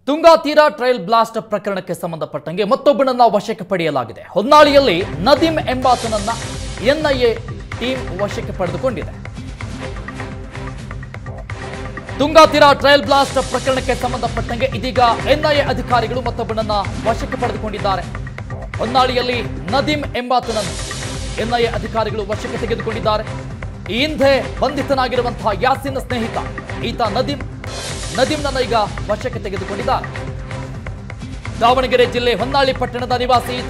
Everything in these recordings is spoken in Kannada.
ತುಂಗಾ ತೀರಾ ಟ್ರಯಲ್ ಬ್ಲಾಸ್ಟ್ ಪ್ರಕರಣಕ್ಕೆ ಸಂಬಂಧಪಟ್ಟಂಗೆ ಮತ್ತೊಬ್ಬನನ್ನ ವಶಕ್ಕೆ ಪಡೆಯಲಾಗಿದೆ ಹೊನ್ನಾಳಿಯಲ್ಲಿ ನದೀಂ ಎಂಬಾತನನ್ನ ಎನ್ಐಎ ಟೀಮ್ ವಶಕ್ಕೆ ಪಡೆದುಕೊಂಡಿದೆ ತುಂಗಾ ತೀರಾ ಟ್ರಯಲ್ ಬ್ಲಾಸ್ಟ್ ಪ್ರಕರಣಕ್ಕೆ ಸಂಬಂಧಪಟ್ಟಂಗೆ ಇದೀಗ ಎನ್ಐಎ ಅಧಿಕಾರಿಗಳು ಮತ್ತೊಬ್ಬನನ್ನ ವಶಕ್ಕೆ ಪಡೆದುಕೊಂಡಿದ್ದಾರೆ ಹೊನ್ನಾಳಿಯಲ್ಲಿ ನದೀಂ ಎಂಬಾತನನ್ನು ಎನ್ಐಎ ಅಧಿಕಾರಿಗಳು ವಶಕ್ಕೆ ತೆಗೆದುಕೊಂಡಿದ್ದಾರೆ ಈ ಹಿಂದೆ ಬಂಧಿತನಾಗಿರುವಂತಹ ಯಾಸಿನ್ ಸ್ನೇಹಿತ ಈತ ನದೀಂ ನದೀಂನನ್ನ ಈಗ ವಶಕ್ಕೆ ತೆಗೆದುಕೊಂಡಿದ್ದಾರೆ ದಾವಣಗೆರೆ ಜಿಲ್ಲೆ ಹೊನ್ನಾಳಿ ಪಟ್ಟಣದ ನಿವಾಸಿ ಈತ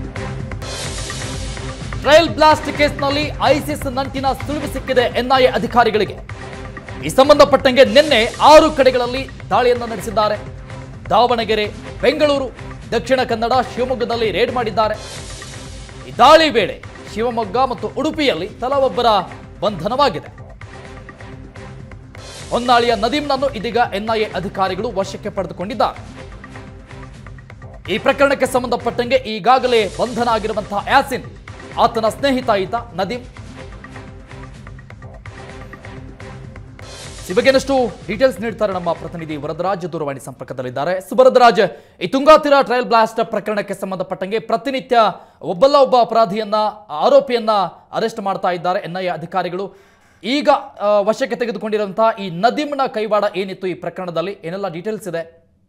ಟ್ರಯಲ್ ಬ್ಲಾಸ್ಟ್ ಕೇಸ್ನಲ್ಲಿ ಐಸಿಸ್ ನಂಟಿನ ಸುಳಿವು ಸಿಕ್ಕಿದೆ ಎನ್ಐಎ ಅಧಿಕಾರಿಗಳಿಗೆ ಈ ಸಂಬಂಧಪಟ್ಟಂಗೆ ನಿನ್ನೆ ಆರು ಕಡೆಗಳಲ್ಲಿ ದಾಳಿಯನ್ನು ನಡೆಸಿದ್ದಾರೆ ದಾವಣಗೆರೆ ಬೆಂಗಳೂರು ದಕ್ಷಿಣ ಕನ್ನಡ ಶಿವಮೊಗ್ಗದಲ್ಲಿ ರೇಡ್ ಮಾಡಿದ್ದಾರೆ ಈ ದಾಳಿ ವೇಳೆ ಶಿವಮೊಗ್ಗ ಮತ್ತು ಉಡುಪಿಯಲ್ಲಿ ತಲಾ ಒಬ್ಬರ ಬಂಧನವಾಗಿದೆ ಹೊನ್ನಾಳಿಯ ನದೀಂನನ್ನು ಇದೀಗ ಎನ್ಐಎ ಅಧಿಕಾರಿಗಳು ವಶಕ್ಕೆ ಪಡೆದುಕೊಂಡಿದ್ದಾರೆ ಈ ಪ್ರಕರಣಕ್ಕೆ ಸಂಬಂಧಪಟ್ಟಂಗೆ ಈಗಾಗಲೇ ಬಂಧನ ಆಗಿರುವಂತಹ ಯಾಸಿನ್ ಆತನ ಸ್ನೇಹಿತ ಈತ ನದೀಂ ಈ ಬಗ್ಗೆ ಇನ್ನಷ್ಟು ಡೀಟೇಲ್ಸ್ ನೀಡ್ತಾರೆ ನಮ್ಮ ಪ್ರತಿನಿಧಿ ವರದರಾಜ್ ದೂರವಾಣಿ ಸಂಪರ್ಕದಲ್ಲಿದ್ದಾರೆ ಸುವರದರಾಜ್ ಈ ತುಂಗಾತೀರ ಟ್ರಯಲ್ ಬ್ಲಾಸ್ಟ್ ಪ್ರಕರಣಕ್ಕೆ ಸಂಬಂಧಪಟ್ಟಂಗೆ ಪ್ರತಿನಿತ್ಯ ಒಬ್ಬಲ್ಲ ಒಬ್ಬ ಅಪರಾಧಿಯನ್ನ ಆರೋಪಿಯನ್ನ ಅರೆಸ್ಟ್ ಮಾಡ್ತಾ ಇದ್ದಾರೆ ಎನ್ಐಎ ಅಧಿಕಾರಿಗಳು ಈಗ ಆ, ವಶಕ್ಕೆ ತೆಗೆದುಕೊಂಡಿರುವಂತಹ ಈ ನದೀಮ್ನ ಕೈವಾಡ ಏನಿತ್ತು ಈ ಪ್ರಕರಣದಲ್ಲಿ ಏನೆಲ್ಲ ಡೀಟೇಲ್ಸ್ ಇದೆ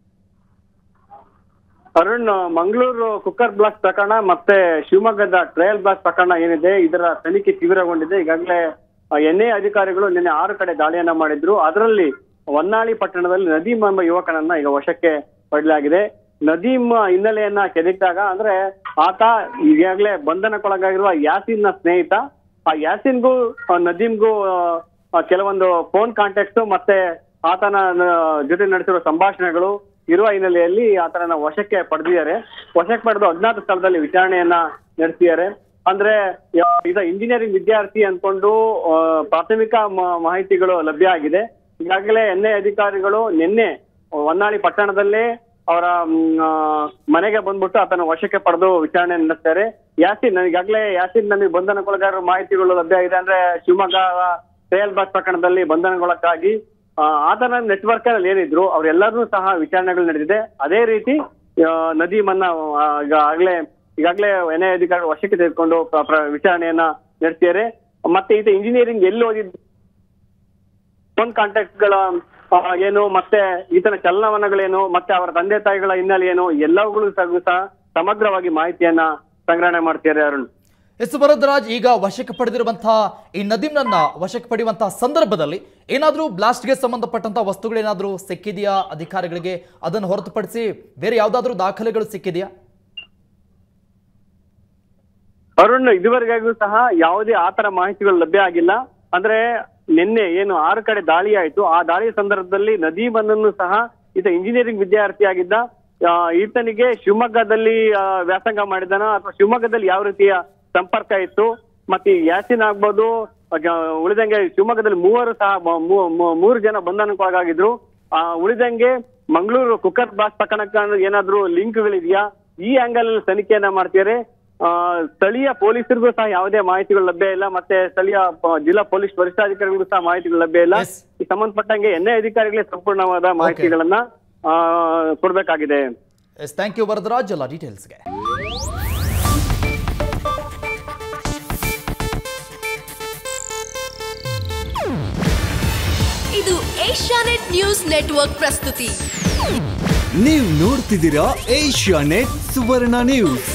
ಅರುಣ್ ಮಂಗಳೂರು ಕುಕ್ಕರ್ ಬ್ಲಾಸ್ಟ್ ಪ್ರಕರಣ ಮತ್ತೆ ಶಿವಮೊಗ್ಗದ ಟ್ರಯಲ್ ಬ್ಲಾಸ್ಟ್ ಪ್ರಕರಣ ಏನಿದೆ ಇದರ ತನಿಖೆ ತೀವ್ರಗೊಂಡಿದೆ ಈಗಾಗಲೇ ಎನ್ಐ ಅಧಿಕಾರಿಗಳು ನಿನ್ನೆ ಆರು ಕಡೆ ದಾಳಿಯನ್ನ ಮಾಡಿದ್ರು ಅದರಲ್ಲಿ ಹೊನ್ನಾಳಿ ಪಟ್ಟಣದಲ್ಲಿ ನದೀಮ್ ಎಂಬ ಯುವಕನನ್ನ ಈಗ ವಶಕ್ಕೆ ಪಡೆಯಲಾಗಿದೆ ನದೀಮ್ ಹಿನ್ನೆಲೆಯನ್ನ ಕೆದಕಿದಾಗ ಅಂದ್ರೆ ಆತ ಈಗಾಗಲೇ ಬಂಧನಕ್ಕೊಳಗಾಗಿರುವ ಯಾಸಿನ್ನ ಸ್ನೇಹಿತ ಆ ಯಾಸಿನ್ಗೂ ಆ ನದೀಮ್ಗೂ ಆ, ಕೆಲವೊಂದು ಫೋನ್ ಕಾಂಟ್ಯಾಕ್ಟ್ಸ್ ಮತ್ತೆ ಆತನ ಆ, ಜೊತೆ ನಡೆಸಿರುವ ಸಂಭಾಷಣೆಗಳು ಇರುವ ಹಿನ್ನೆಲೆಯಲ್ಲಿ ಆತನನ್ನ ವಶಕ್ಕೆ ಪಡೆದಿದ್ದಾರೆ ವಶಕ್ಕೆ ಪಡೆದು ಅಜ್ಞಾತ ಸ್ಥಳದಲ್ಲಿ ವಿಚಾರಣೆಯನ್ನ ನಡೆಸಿದ್ದಾರೆ ಅಂದ್ರೆ ಯ- ಈಗ ಇಂಜಿನಿಯರಿಂಗ್ ವಿದ್ಯಾರ್ಥಿ ಅನ್ಕೊಂಡು ಆ, ಪ್ರಾಥಮಿಕ ಮ- ಮಾಹಿತಿಗಳು ಲಭ್ಯ ಆಗಿದೆ ಈಗಾಗಲೇ ಎನ್ಐ ಅಧಿಕಾರಿಗಳು ನಿನ್ನೆ ಹೊನ್ನಾಳಿ ಪಟ್ಟಣದಲ್ಲೇ ಅವರ ಮ್, ಆ, ಮನೆಗೆ ಬಂದ್ಬಿಟ್ಟು ಆತನ ವಶಕ್ಕೆ ಪಡೆದು ವಿಚಾರಣೆ ನಡೆಸ್ತಾರೆ ಯಾಸಿನ್ ಈಗಾಗಲೇ ಯಾಸಿನ್ ನನಗೆ ಬಂಧನಕ್ಕೊಳಗಾಗಿರೋ ಮಾಹಿತಿಗಳು ಲಭ್ಯ ಆಗಿದೆ ಅಂದ್ರೆ ಶಿವಮೊಗ್ಗ ಟ್ರಯಲ್ ಬಾಸ್ ಪ್ರಕರಣದಲ್ಲಿ ಬಂಧನಗೊಳಕ್ಕಾಗಿ ಆ, ಆತನ ನೆಟ್ವರ್ಕ್ ಅಲ್ಲಿ ಏನಿದ್ರು ಅವರೆಲ್ಲರೂ ಸಹ ವಿಚಾರಣೆಗಳು ನಡೆದಿದೆ ಅದೇ ರೀತಿ ಆ, ನದೀಮನ್ನ ಆ, ಈಗಾಗಲೇ ಈಗಾಗಲೇ ಎನ್ಐ ಅಧಿಕಾರಿಗಳು ವಶಕ್ಕೆ ತೆಗೆದುಕೊಂಡು ಪ್ರ- ಪ್ರ- ವಿಚಾರಣೆಯನ್ನ ನಡೆಸಿದ್ದಾರೆ ಮತ್ತೆ ಈತ ಇಂಜಿನಿಯರಿಂಗ್ ಎಲ್ಲಿ ಓದಿದ್ದು ಫೋನ್ ಕಾಂಟ್ಯಾಕ್ಟ್ ಗಳ ಆ, ಏನು ಮತ್ತೆ ಈತನ ಚಲನವಲನಗಳೇನು ಮತ್ತೆ ಅವರ ತಂದೆ ತಾಯಿಗಳ ಹಿನ್ನೆಲೆ ಏನು ಎಲ್ಲವುಗಳು ಸಹ ಸಹ ಸಮಗ್ರವಾಗಿ ಮಾಹಿತಿಯನ್ನ ಸಂಗ್ರಹಣೆ ಮಾಡ್ತಿದ್ದಾರೆ ಅರುಣ್ ಎಸ್ ವರದರಾಜ್ ಈಗ ವಶಕ್ಕೆ ಪಡೆದಿರುವಂತಹ ಈ ನದೀಮ್ನನ್ನ ವಶಕ್ಕೆ ಪಡೆಯುವಂತಹ ಸಂದರ್ಭದಲ್ಲಿ ಏನಾದರೂ ಬ್ಲಾಸ್ಟ್ಗೆ ಸಂಬಂಧಪಟ್ಟಂತಹ ವಸ್ತುಗಳೇನಾದರೂ ಸಿಕ್ಕಿದೆಯಾ ಅಧಿಕಾರಿಗಳಿಗೆ ಅದನ್ನು ಹೊರತುಪಡಿಸಿ ಬೇರೆ ಯಾವುದಾದ್ರೂ ದಾಖಲೆಗಳು ಸಿಕ್ಕಿದೆಯಾ ಅರುಣ್ ಇದುವರೆಗೂ ಸಹ ಯಾವುದೇ ಆತರ ಮಾಹಿತಿಗಳು ಲಭ್ಯ ಆಗಿಲ್ಲ ಅಂದ್ರೆ ನಿನ್ನೆ ಏನು ಆರು ಕಡೆ ದಾಳಿ ಆಯ್ತು ಆ ದಾಳಿಯ ಸಂದರ್ಭದಲ್ಲಿ ನದೀಮನನ್ನು ಸಹ ಈತ ಇಂಜಿನಿಯರಿಂಗ್ ವಿದ್ಯಾರ್ಥಿ ಆಗಿದ್ದ ಆ, ಈತನಿಗೆ ಶಿವಮೊಗ್ಗದಲ್ಲಿ ಆ, ವ್ಯಾಸಂಗ ಮಾಡಿದನ ಅಥವಾ ಶಿವಮೊಗ್ಗದಲ್ಲಿ ಯಾವ ರೀತಿಯ ಸಂಪರ್ಕ ಇತ್ತು ಮತ್ತೆ ಈ ಯಾಸಿನ್ ಆಗ್ಬೋದು ಅಗ- ಉಳಿದಂಗೆ ಶಿವಮೊಗ್ಗದಲ್ಲಿ ಮೂವರು ಸಹ ಮ- ಮೂ- ಮೂ- ಮೂರು ಜನ ಬಂಧನಕ್ಕೊಳಗಾಗಿದ್ರು ಆ ಉಳಿದಂಗೆ ಮಂಗಳೂರು ಕುಕ್ಕರ್ ಬ್ಲಾಸ್ಟ್ ಪ್ರಕರಣಕ್ಕೆ ಏನಾದ್ರೂ ಲಿಂಕ್ಗಳಿದೆಯಾ ಈ ಆಂಗಲ್ ಅಲ್ಲಿ ತನಿಖೆಯನ್ನ ಮಾಡ್ತಿದ್ದಾರೆ ಆ, ಸ್ಥಳೀಯ ಪೊಲೀಸರಿಗೂ ಸಹ ಯಾವುದೇ ಮಾಹಿತಿಗಳು ಲಭ್ಯ ಇಲ್ಲ ಮತ್ತೆ ಸ್ಥಳೀಯ ಪ- ಜಿಲ್ಲಾ ಪೊಲೀಸ್ ವರಿಷ್ಠಾಧಿಕಾರಿಗಳಿಗೂ ಸಹ ಮಾಹಿತಿಗಳು ಲಭ್ಯ ಇಲ್ಲ Yes. ಈ ಸಂಬಂಧಪಟ್ಟಂಗೆ ಎನ್ಐ ಅಧಿಕಾರಿಗಳೇ ಸಂಪೂರ್ಣವಾದ ಮಾಹಿತಿಗಳನ್ನ ಆ, ಕೊಡ್ಬೇಕಾಗಿದೆ ಎಸ್ ಥ್ಯಾಂಕ್ ಯು ವರದರಾಜ್ ಎಲ್ಲ ಡೀಟೇಲ್ಸ್ಗೆ ಇದು ಏಷ್ಯಾನೆಟ್ ನ್ಯೂಸ್ ನೆಟ್ವರ್ಕ್ ಪ್ರಸ್ತುತಿ ನೀವು ನೋಡ್ತಿದ್ದೀರಾ ಏಷ್ಯಾ ನೆಟ್ ಸುವರ್ಣ ನ್ಯೂಸ್